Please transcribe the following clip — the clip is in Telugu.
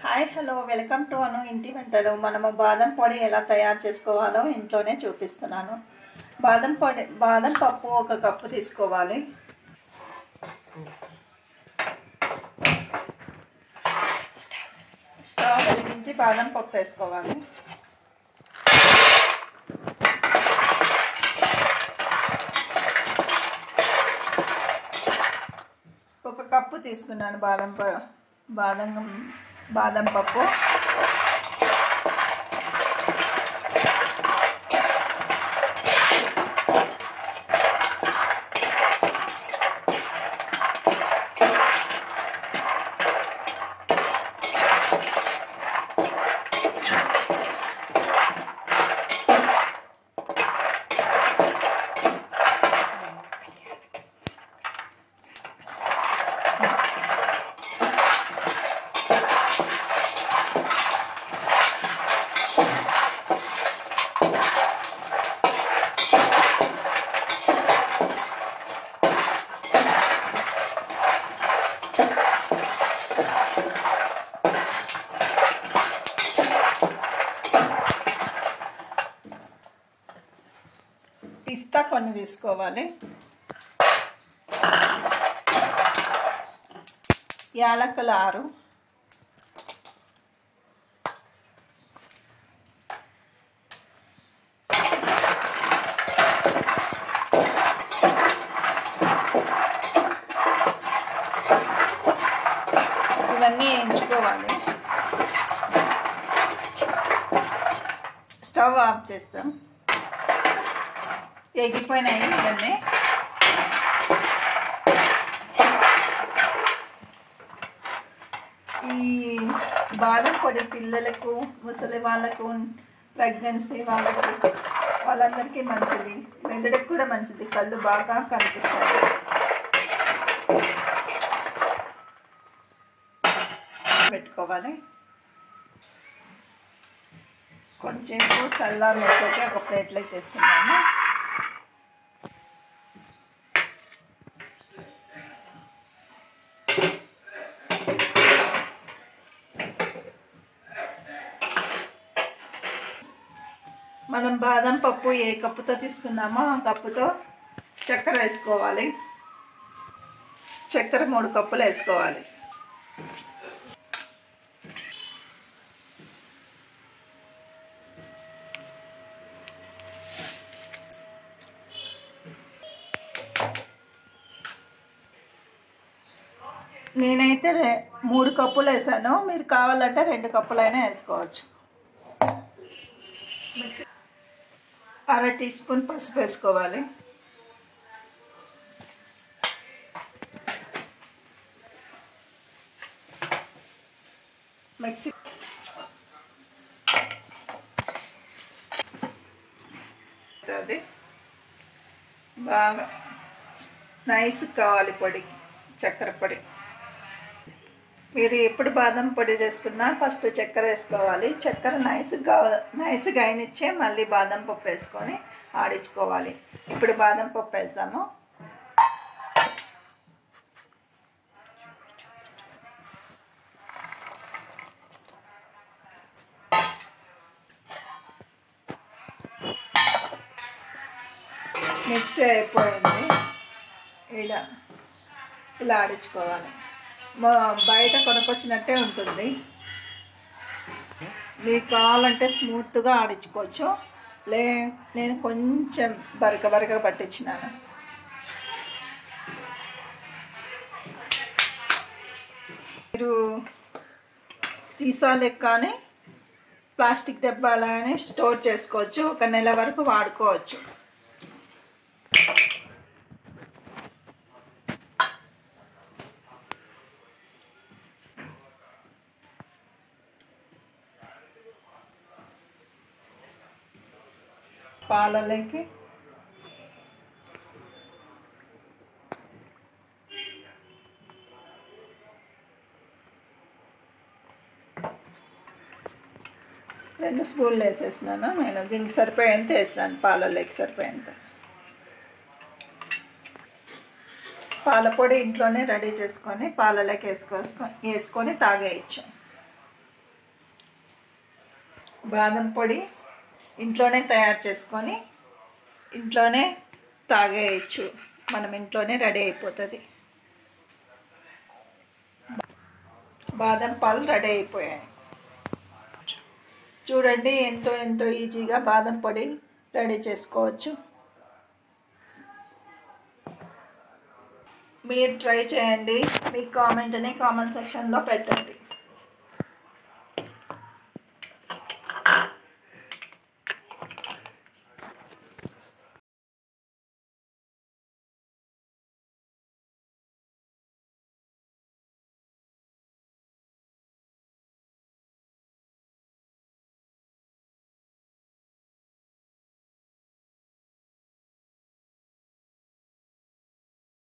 hi hello welcome to Anu ఇంటి వంటలు మనము బాదం పొడి ఎలా తయారు చేసుకోవాలో ఇంట్లోనే చూపిస్తున్నాను బాదం పొడి బాదం పప్పు ఒక కప్పు తీసుకోవాలి స్టవ్ వెలిగించి బాదం పప్పు వేసుకోవాలి ఒక కప్పు తీసుకున్నాను బాదం ప- బాదం బాదం పప్పు పిస్తా కొన్ని తీసుకోవాలి యాలకులు ఆరు ఇవన్నీ వేయించుకోవాలి స్టవ్ ఆఫ్ చేస్తాం ఎగిపోయినాయి ఇవన్నీ ఈ బాదం పొడి పిల్లలకు ముసలి వాళ్ళకు ప్రెగ్నెన్సీ వాళ్ళకి వాళ్ళందరికీ మంచిది మెదడుకు కూడా మంచిది కళ్ళు బాగా కనిపిస్తాయి పెట్టుకోవాలి కొంచెం చల్లారి వచ్చాక ఒక ప్లేట్లోకి తీసుకున్నాము మనం బాదం పప్పు ఏ కప్పుతో తీసుకున్నామో ఆ కప్పుతో చక్కెర వేసుకోవాలి చక్కెర మూడు కప్పులు వేసుకోవాలి నేనైతే రె- మూడు కప్పులు వేసాను మీరు కావాలంటే రెండు కప్పులైనా వేసుకోవచ్చు అర టీ స్పూన్ పసుపు వేసుకోవాలి మిక్సీ అది బాగా నైస్ కావాలి పొడి చక్కెర పొడి మీరు ఎప్పుడు బాదం పొడి చేసుకున్నా ఫస్ట్ చక్కెర వేసుకోవాలి చక్కెర నైస్గా నైస్గా అయినిచ్చే మళ్ళీ బాదం పప్పు వేసుకొని ఆడించుకోవాలి ఇప్పుడు బాదం పప్పు వేసాము మిక్సీ అయిపోయింది ఇలా ఇలా ఆడించుకోవాలి మా- బయట కొనుక్కొచ్చినట్టే ఉంటుంది మీకు కావాలంటే స్మూత్గా ఆడించుకోవచ్చు లే నేను కొంచెం బరక బరక పట్టించినాను మీరు సీసాలకు కానీ ప్లాస్టిక్ డబ్బాలని స్టోర్ చేసుకోవచ్చు ఒక నెల వరకు వాడుకోవచ్చు పాలలోకి రెండు స్పూన్లు వేసేసినాను నేను దీనికి సరిపోయేంత వేసినాను పాలలోకి సరిపోయేంత పాల పొడి ఇంట్లోనే రెడీ చేసుకొని పాలలోకి వేసుకో వేసుకొని తాగేయచ్చు బాదం పొడి ఇంట్లోనే తయారు చేసుకొని ఇంట్లోనే తాగేయచ్చు మనం ఇంట్లోనే రెడీ అయిపోతుంది బాదం పాలు రెడీ అయిపోయాయి చూడండి ఎంతో ఎంతో ఈజీగా బాదం పొడి రెడీ చేసుకోవచ్చు మీరు ట్రై చేయండి మీ కామెంట్ని కామెంట్ సెక్షన్లో పెట్టండి